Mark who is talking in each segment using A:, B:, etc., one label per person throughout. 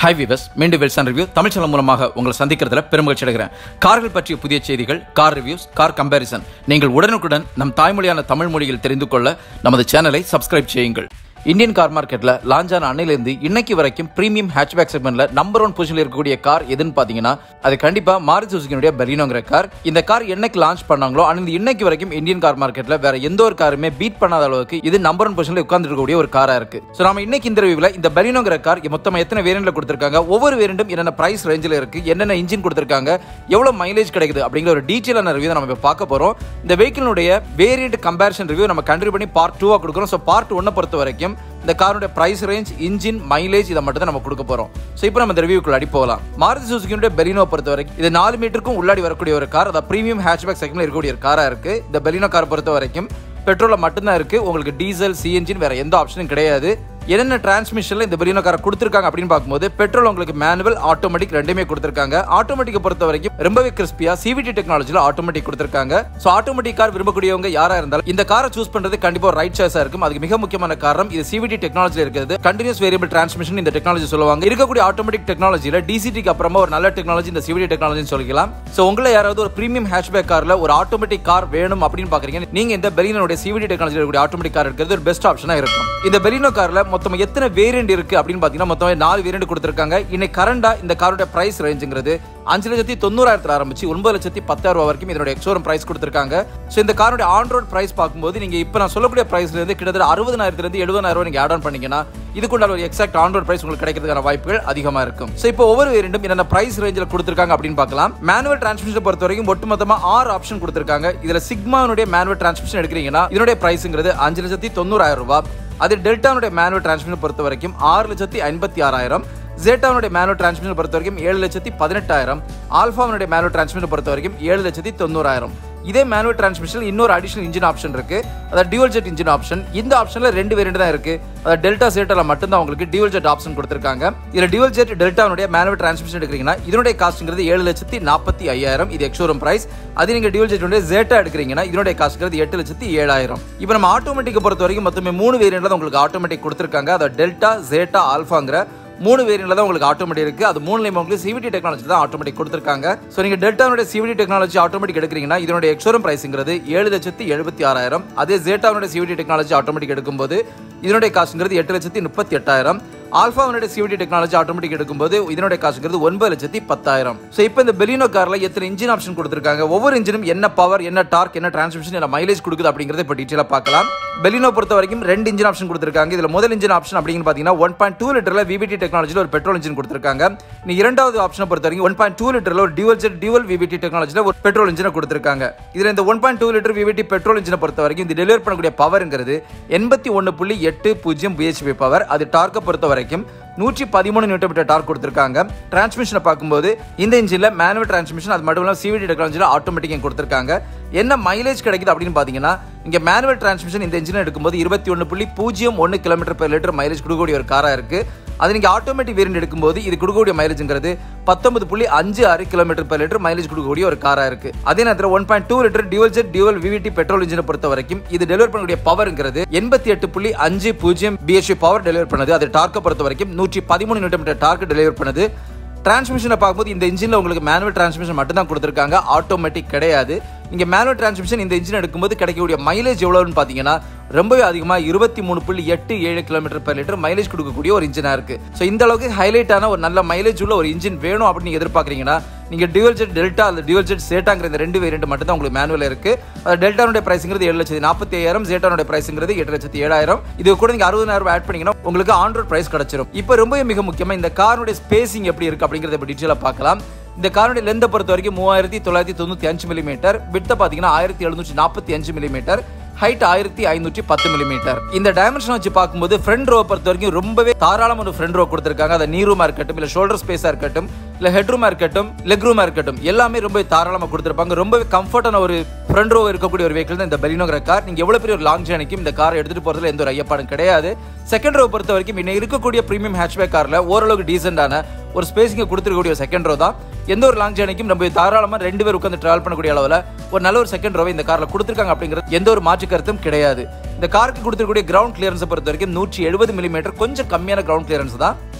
A: hi viewers மீண்டும் வெல்சன் review Tamil channel மூலமாக உங்களை சந்திக்கிறதுல பெருமகிழ்ச்சி அடைகிறேன் கார்கள் பற்றிய புதிய செய்திகள் கார் ரிவ்யூஸ் கார் கம்பேரிசன் நீங்கள் உடனுக்குடன் நம் தாய்மொழியான தமிழ் மொழியில் தெரிந்து கொள்ள நமது சேனலை சப்ஸ்கிரைப் செய்யுங்கள் இந்தியன் கார் மார்க்கெட்ல லான்ச் ஆன அன்னையிலிருந்து இன்னைக்கு வரைக்கும் பிரீமியம் ஹேட்ச்பேக் செக்மெண்ட்ல நம்பர் ஒன் பொசிஷன்ல இருக்கக்கூடிய கார் எதுன்னு பாத்தீங்கன்னா அது கண்டிப்பா மாருதி சுசுகினுடைய பெரினோங்கிற கார் இந்த கார் என்னைக்கு லான்ச் பண்ணாங்களோ அன்னைக்கு இன்னைக்கு வரைக்கும் இந்தியன் கார் மார்க்கெட்ல வேற எந்த ஒரு காருமே பீட் பண்ணாத அளவுக்கு இது நம்பர் ஒன் பொசிஷன்ல உட்கார்ந்து இருக்கக்கூடிய ஒரு காரா இருக்கு சோ நாம இன்னைக்கு இந்த ரிவ்யூல இந்த பெரினோங்கிற கார் மொத்தம் எத்தனை வேரியன்ட்ல கொடுத்திருக்காங்க ஒவ்வொரு வேரியண்டும் என்னென்ன பிரைஸ் ரேஞ்சில் இருக்கு என்னென்ன இன்ஜின் கொடுத்திருக்காங்க எவ்வளவு மைலேஜ் கிடைக்குது அப்படிங்கிற ஒரு டீட்டெயிலான ரிவ்யூ நம்ம இப்ப பார்க்க போறோம் இந்த வெஹிக்கிளுடைய வேரியண்ட் கம்பேரிசன் ரிவ்யூ நம்ம கண்டினியூ பண்ணி பார்ட் டூவா கொடுக்குறோம் ஸோ பார்ட் ஒன்னை பொறுத்த வரைக்கும் இந்த காரோட பிரைஸ் ரேஞ்ச் இன்ஜின் மைலேஜ் இதை மட்டும் தான் நம்ம கொடுக்க போறோம் ஸோ இப்போ நம்ம இந்த ரிவ்யூக்குள்ள அடி போகலாம் மாருதி சுசுகியோட பெலினோ பொறுத்த வரைக்கும் இது நாலு மீட்டருக்கும் உள்ளாடி வரக்கூடிய ஒரு கார் அதாவது பிரீமியம் ஹேட்ச்பேக் செக்மெண்ட்ல இருக்கக்கூடிய ஒரு காரா இருக்கு இந்த பெலினோ கார் பொறுத்த வரைக்கும் பெட்ரோல்ல மட்டும்தான் இருக்கு உங்களுக்கு டீசல் சிஎன்ஜின் வேற எந்த ஆப்ஷனும் கிடையாது என்னென்ன டிரான்ஸ்மிஷன்ல இந்த பெலினோ காரை கொடுத்துருக்காங்க அப்படின்னு பார்க்கும்போது பெட்ரோல் உங்களுக்கு மேனுவல் ஆட்டோமேட்டிக் ரெண்டுமே கொடுத்துருக்காங்க ஆட்டோமேட்டிக்கை பொறுத்த வரைக்கும் ரொம்பவே கிறிஸ்பியா சிவிடி டெக்னாலஜில ஆட்டோமேட்டிக் கொடுத்துருக்காங்க ஸோ ஆட்டோமேட்டிக் கார் விரும்பக்கூடியவங்க யாரா இருந்தாலும் இந்த காரை சூஸ் பண்றது கண்டிப்பா ஒரு ரைட் சாய்ஸா இருக்கும் அதுக்கு மிக முக்கியமான காரணம் இது சிவிடி டெக்னாலஜில இருக்கிறது கண்டினியூஸ் வேரியபிள் டிரான்ஸ்மிஷன் இந்த டெக்னாலஜி சொல்லுவாங்க இருக்கக்கூடிய ஆட்டோமேட்டிக் டெக்னாலஜில டிசிடிக்கு அப்புறமா ஒரு நல்ல டெக்னாலஜி இந்த சிவிடி டெக்னாலஜின்னு சொல்லிக்கலாம் ஸோ உங்களை யாராவது ஒரு பிரீமியம் ஹேஷ்பேக் கார்ல ஒரு ஆட்டோமேட்டிக் கார் வேணும் அப்படின்னு பாக்குறீங்க நீங்க இந்த பெலினோட சிவிடி டெக்னாலஜி இருக்கக்கூடிய ஆட்டோமேட்டிக் கார் இருக்கிறது ஒரு பெஸ்ட் ஆப்ஷனா இருக்கும் இந்த பெலினோ கார்ல மொத்தம் எத்தனை வேரியன்ட் இருக்கு அப்படின்னு பாத்தீங்கன்னா மொத்தம் நாலு வேரியன்ட் கொடுத்திருக்காங்க இன்னைக்கு கரண்டா இந்த காரோட பிரைஸ் ரேஞ்சுங்கிறது அஞ்சு லட்சத்தி தொண்ணூறாயிரத்துல ஆரம்பிச்சு ஒன்பது லட்சத்தி பத்தாயிரம் ரூபாய் வரைக்கும் இதோட எக்ஸோரம் பிரைஸ் கொடுத்திருக்காங்க ஸோ இந்த காரோட ஆன் ரோட் பிரைஸ் பார்க்கும்போது நீங்க இப்போ நான் சொல்லக்கூடிய பிரைஸ்ல இருந்து கிட்டத்தட்ட அறுபதாயிரத்துல இருந்து எழுபதாயிரம் ரூபாய் நீங்க ஆட் ஆன் பண்ணீங்கன்னா இதுக்குண்டான ஒரு எக்ஸாக்ட் ஆன் ரோட் பிரைஸ் உங்களுக்கு கிடைக்கிறதுக்கான வாய்ப்புகள் அதிகமா இருக்கும் ஸோ இப்போ ஒவ்வொரு வேரியண்டும் என்னென்ன பிரைஸ் ரேஞ்சில் கொடுத்திருக்காங்க அப்படின்னு பார்க்கலாம் மேனுவல் டிரான்ஸ்மிஷன் பொறுத்த வரைக்கும் ஒட்டுமொத்தமா ஆறு ஆப்ஷன் கொடுத்திருக்காங்க இதுல சிக்மானுடைய மேனுவல் டிரான்ஸ்மிஷன் எடுக்கிறீங்கன்னா இதனுடைய பிரைஸ்ங்கிறது அஞ்சு லட்சத்தி தொண்ணூறாயிரம் ரூபாய் அது டெல்டானுடைய மேனுவல் டிரான்ஸ்மிஷன் பொறுத்த வரைக்கும் ஆறு லட்சத்தி ஐம்பத்தி ஆறாயிரம் ஜேட்டாவுடைய மேனுவல் டிரான்ஸ்மிஷன் பொறுத்த வரைக்கும் ஏழு லட்சத்தி பதினெட்டாயிரம் ஆல்ஃபாவுடைய மேனுவல் டிரான்ஸ்மிஷன் பொறுத்த வரைக்கும் ஏழு லட்சத்தி தொண்ணூறாயிரம் இதே மேனுவல் டிரான்ஸ்மிஷன் இன்னொரு அடிஷனல் இன்ஜின் ஆப்ஷன் இருக்கு அதாவது டியூவல் ஜெட் இன்ஜின் ஆப்ஷன் இந்த ஆப்ஷன்ல ரெண்டு வேரியன்ட் தான் இருக்கு அதாவது டெல்டா சேட்டால மட்டும் தான் உங்களுக்கு டியூவல் ஜெட் ஆப்ஷன் கொடுத்திருக்காங்க இதுல டியூவல் ஜெட் டெல்டாவுடைய மேனுவல் டிரான்ஸ்மிஷன் எடுக்கிறீங்கன்னா இதனுடைய காஸ்ட்ங்கிறது ஏழு லட்சத்தி நாற்பத்தி ஐயாயிரம் இது எக்ஷோரூம் பிரைஸ் அது நீங்க டியூவல் ஜெட் ஜேட்டா எடுக்கிறீங்கன்னா இதனுடைய காஸ்ட்ங்கிறது எட்டு லட்சத்தி ஏழாயிரம் இப்போ நம்ம ஆட்டோமேட்டிக் பொறுத்த வரைக்கும் மொத்தமே மூணு வேரியன்ட்ல தான் உங்களுக்கு ஆட்டோமேட்டிக் கொடுத்திருக்காங்க அதாவது டெல்டா ஜேட்டா ஆல்ஃபாங்கிற மூணு வேரியன்ட்ல தான் உங்களுக்கு ஆட்டோமேட்டிக் இருக்கு அது மூணுலயும் உங்களுக்கு சிவிடி டெக்னாலஜி தான் ஆட்டோமேட்டிக் கொடுத்துருக்காங்க ஸோ நீங்க டெல்டாவுடைய சிவிடி டெக்னாலஜி ஆட்டோமேட்டிக் எடுக்கிறீங்கன்னா இதனுடைய எக்ஸோரம் பிரைஸ்ங்கிறது ஏழு லட்சத்தி எழுபத்தி ஆறாயிரம் அதே ஜேட்டாவுடைய சிவிடி டெக்னாலஜி ஆட்டோமேட்டிக் எடுக்கும்போது இதனுடைய காசுங்கிறது எட்டு லட்சத்தி முப்பத்தி எட்டாயிரம் ஆல்ஃபாவுடைய சிவிடி டெக்னாலஜி ஆட்டோமேட்டிக் எடுக்கும்போது இதனுடைய காசுங்கிறது ஒன்பது லட்சத்தி பத்தாயிரம் ஸோ இப்போ இந்த பெலினோ கார்ல எத்தனை இன்ஜின் ஆப்ஷன் கொடுத்துருக்காங்க ஒவ்வொரு இன்ஜினும் என்ன பவர் என்ன டார்க் என்ன டிரான்ஸ்மிஷன் என்ன மைலேஜ் கொடுக்குது அப்படிங்கறத இப்போ டீட்டெயிலாக பார்க்கலாம் பெலினோ பொறுத்த வரைக்கும் ரெண்டு இன்ஜின் ஆப்ஷன் கொடுத்துருக்காங்க இதுல முதல் இன்ஜின் ஆப்ஷன் அப்படின்னு பார்த்தீங்கன்னா ஒன் பாயிண்ட் டூ லிட்டர்ல விவிடி டெக்னாலஜியில் ஒரு பெட்ரோல் இன்ஜின் கொடுத்துருக்காங்க நீ இரண்டாவது ஆப்ஷனை பொறுத்த வரைக்கும் ஒன் பாயிண்ட் டூ லிட்டர்ல ஒரு டியூவல் ஜெட் டியூவல் விவிடி டெக்னாலஜியில் ஒரு பெட்ரோல் இன்ஜினை கொடுத்துருக்காங்க இதுல இந்த one point two litre VVT petrol இன்ஜினை பொறுத்த வரைக்கும் இந்த டெலிவர் பண்ணக்கூடிய பவர்ங்கிறது எண்பத்தி ஒன்று புள்ளி எட்டு பூஜ்ஜியம் பிஹெச்பி பவர் அது டார்க்கை பொறுத்த வரைக்கும் நூற்றி பதிமூணு நியூட்டன் மீட்டர் டார்க் கொடுத்துருக்காங்க டிரான்ஸ்மிஷனை பார்க்கும்போது இந்த இன்ஜினில் மேனுவல் டிரான்ஸ்மிஷன் அது மட்டும் இல்லாமல் சிவிடி டெக்னாலஜியில் ஆட்டோமேட்டிக் கொடுத்துருக்காங்க என்ன மைலேஜ் கிடைக்குது அப்படின்னு பார்த்தீங்கன்னா இங்கே மேனுவல் டிரான்ஸ்மிஷன் இந்த இன்ஜின் எடுக்கும்போது இருபத்தி ஒன்று புள்ளி பூஜ்ஜியம் ஒன்று கிலோமீட்டர் பெர் லிட்டர் மைலேஜ் கொடுக்கக்கூடிய ஒரு காராக இருக்குது அது நீங்கள் ஆட்டோமேட்டிக் வேரியன்ட் எடுக்கும்போது இது கொடுக்கக்கூடிய மைலேஜ்ங்கிறது பத்தொன்பது புள்ளி அஞ்சு ஆறு கிலோமீட்டர் பெர் லிட்டர் மைலேஜ் கொடுக்கக்கூடிய ஒரு காராக இருக்கு அதே நேரத்தில் one point two litre dual jet dual VVT petrol இன்ஜினை பொறுத்த வரைக்கும் இது டெலிவர் பண்ணக்கூடிய பவர்ங்கிறது எண்பத்தி எட்டு புள்ளி அஞ்சு பூஜ்ஜியம் பிஹெச்பி பவர் டெலிவர் பண்ணுது அது டார்க்கை பொறுத்த வரைக்கும் நூற்றி பதிமூணு நியூட்டன் மீட்டர் டார்க் டெலிவர் பண்ணுது டிரான்ஸ்மிஷனை பார்க்கும்போது இந்த இன்ஜினில் உங்களுக்கு மேனுவல் டிரான்ஸ்மிஷன் மட்டும் தான் கொடுத்துருக்காங்க ஆட்டோமேட்டிக் கிடையாது இங்கே மேனுவல் டிரான்ஸ்மிஷன் இந்த இன்ஜின் எடுக்கும்போது கிடைக்கக்கூடிய மைலேஜ் எவ்வளோன்னு பார்த்தீங்கன்னா ரொம்பவே அதிகமாக இருபத்தி மூணு புள்ளி எட்டு ஏழு கிலோமீட்டர் பெர் லிட்டர் மைலேஜ் கொடுக்கக்கூடிய ஒரு இன்ஜினாக இருக்கு ஸோ இந்த அளவுக்கு ஹைலைட்டான ஒரு நல்ல மைலேஜ் உள்ள ஒரு இன்ஜின் வேணும் அப்படின்னு நீங்க எதிர்பார்க்குறீங்கன்னா நீங்க டியூவல் ஜெட் டெல்டா அல்லது டியூவல் ஜெட் சேட்டாங்கிற இந்த ரெண்டு வேரியன்ட் மட்டும் தான் உங்களுக்கு மேனுவல் இருக்கு அது டெல்டானுடைய பிரைஸ்ங்கிறது ஏழு லட்சத்தி நாற்பத்தி ஐயாயிரம் ஜேட்டானுடைய பிரைஸ்ங்கிறது எட்டு லட்சத்தி ஏழாயிரம் இது கூட நீங்க அறுபதாயிரம் ஆட் பண்ணீங்கன்னா உங்களுக்கு ஆண்ட்ராய்ட் பிரைஸ் கிடைச்சிரும் இப்போ ரொம்ப மிக முக்கியமா இந்த காருடைய ஸ்பேசிங் எப்படி இருக்கு அப்படிங்கறத இப்போ டீட்டெயிலாக பார்க்கலாம் இந்த காருடைய லெந்தை பொறுத்த வரைக்கும் மூவாயிரத்தி தொள்ளாயிரத்தி தொண்ணூத்தி அஞ்சு மில்லிமீட்டர் விட்ட பார்த்தீங்கன்னா ஆயிரத்தி எழுநூற்றி நாற்பத்தி அஞ்சு மில்லிமீட்டர் ஹைட் ஆயிரத்தி ஐநூற்றி பத்து மில்லிமீட்டர் இந்த டைமென்ஷன் வச்சு பார்க்கும்போது ஃப்ரண்ட் ரோ பொறுத்த வரைக்கும் ரொம்பவே தாராளமான ஒரு ஃப்ரண்ட் ரோ கொடுத்துருக்காங்க அது நீ ரூமா இருக்கட்டும் இல்ல ஷோல்டர் ஸ்பேஸா இருக்கட்டும் இல்ல ஹெட் ரூமா இருக்கட்டும் லெக் ரூமா இருக்கட்டும் எல்லாமே ரொம்ப தாராளமா கொடுத்துருப்பாங்க ரொம்பவே கம்ஃபர்டான ஒரு ஃப்ரண்ட் ரோ இருக்கக்கூடிய ஒரு வெஹிக்கிள் தான் இந்த பெலினோங்கிற கார் நீங்க எவ்வளவு பெரிய ஒரு லாங் ஜேர்னிக்கும் இந்த காரை எடுத்துட்டு போறதுல எந்த ஒரு ஐயப்பாடும் கிடையாது செகண்ட் ரோ பொறுத்த வரைக்கும் இன்னும் இருக்கக்கூடிய பிரீமியம் ஹேட்ச்பேக் கார்ல ஓரளவுக்கு டீசென்டான ஒரு ஸ்பேஸிங்க கொடுத்துருக்கக்கூடிய செகண்ட் ரோ தான் எந்த ஒரு லாங் ஜேர்னிக்கும் நம்ம தாராளமா ரெண்டு பேர் உட்காந்து டிராவல் பண்ணக்கூடிய அளவில் ஒரு நல்ல ஒரு செகண்ட் ரோவை இந்த கார்ல கொடுத்துருக்காங்க அப்படிங்கிறது எந்த ஒரு மாற்று கருத்தும் கிடையாது இந்த காருக்கு கொடுத்துருக்கூடிய கிரவுண்ட் கிளியரன்ஸை பொறுத்த வரைக்கும் நூற்றி எழுபது மில்லிமீட்டர் கொஞ்சம் கம்மியான கிரவுண்ட் கிளியரன்ஸ் தான்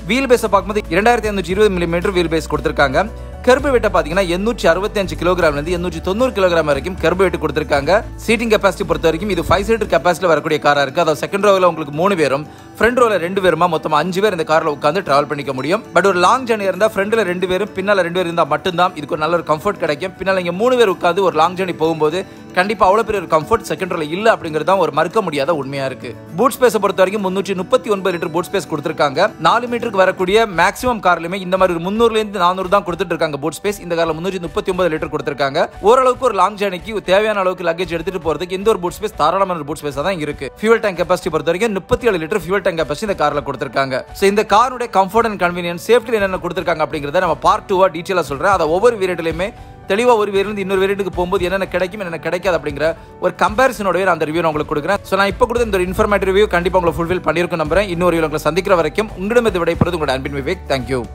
A: வீல் பேஸை பார்க்கும்போது இரண்டாயிரத்தி ஐநூற்றி இருபது மில்லிமீட்டர் வீல் பேஸ் கொடுத்துருக்காங்க கருப்பு வெட்டை பார்த்தீங்கன்னா எண்ணூற்றி அறுபத்தி அஞ்சு கிலோகிராம்ல இருந்து எண்ணூற்றி தொண்ணூறு கிலோகிராம் வரைக்கும் கருப்பு வெட்டு கொடுத்துருக்காங்க சீட்டிங் கெப்பாசிட்டி பொறுத்த வரைக்கும் இது ஃபைவ் சீட்டர் கெப்பாசிட்டி வரக்கூடிய காரா இருக்கு அதாவது செகண்ட் ரோவில் உங்களுக்கு மூணு பேரும் ஃப்ரண்ட் ரோல ரெண்டு பேருமா மொத்தம் அஞ்சு பேர் இந்த கார்ல உட்காந்து டிராவல் பண்ணிக்க முடியும் பட் ஒரு லாங் ஜர்னி இருந்தா ஃப்ரண்ட்ல ரெண்டு பேரும் பின்னால ரெண்டு பேர் இருந்தா மட்டும்தான் இதுக்கு ஒரு நல்ல ஒரு கம்ஃபர்ட் கிடைக்கும் பின்னால இங்க மூணு பேர் உட்காந்து ஒரு லாங் ஜர்னி போகும்போது கண்டிப்பா அவ்வளவு பெரிய ஒரு கம்ஃபர்ட் செகண்ட் ரோல இல்ல அப்படிங்கிறது தான் ஒரு மறுக்க முடியாத உண்மையா இருக்கு பூட் ஸ்பேஸை பொறுத்த வரைக்கும் முன்னூற்றி முப்பத்தி ஒன்பது லிட்டர் பூட் ஸ்பேஸ் கொடுத்துருக்காங்க நாலு மீட்டருக்கு வரக்கூடிய மேக்ஸிமம் கார்லயுமே இந்த மாதிரி ஒரு முந்நூறுல இருந்து நானூறு தான் கொடுத்துட்டு இருக்காங்க பூட் ஸ்பேஸ் இந்த கார்ல முன்னூற்றி முப்பத்தி ஒன்பது லிட்டர் கொடுத்துருக்காங்க ஓரளவுக்கு ஒரு லாங் ஜர்னிக்கு தேவையான அளவுக்கு லக்கேஜ் எடுத்துட்டு போறதுக்கு இந்த ஒரு பூட் ஸ்பேஸ் தாராளமான ஒரு பூட் ஸ்பேஸ் தான் இருக்கு ஃபியூல் டேங்க் கெப்பாசிட்டி பொறுத்த வரைக்கும் முப்பத்தி ஏழு லிட்டர் ஃபியூல் டேங்க் கெப்பாசிட்டி இந்த கார்ல கொடுத்துருக்காங்க ஸோ இந்த காருடைய கம்ஃபர்ட் அண்ட் கன்வீனியன்ஸ் சேஃப்டி என்னென்ன கொடுத்துருக்காங்க அப்படிங்கிறத நம்ம பார்ட் டூவா டீட்டெயிலாக சொல்றேன் அதை ஒவ்வொரு வீரட்டிலையுமே தெளிவாக ஒரு வேரிலிருந்து இன்னொரு வேரியண்ட்டுக்கு போகும்போது என்னென்ன கிடைக்கும் என்னென்ன கிடைக்காது அப்படிங்கிற ஒரு கம்பேரிசனோட அந்த ரிவ்யூ நான் உங்களுக்கு கொடுக்குறேன் ஸோ நான் இப்போ கொடுத்த இந்த ஒரு இன்ஃபர்மேட்டிவ் ரிவ்யூ கண்டிப்பாக உங்களை ஃபுல்ஃபில் பண்ணியிருக்கும் நம்புறேன் இன்னொரு உங்களை சந்திக்கிற வரைக்கும் உங்களிடம் இது விடைபெறுவது உங்களோட அன்பின் விவேக் தேங்க்யூ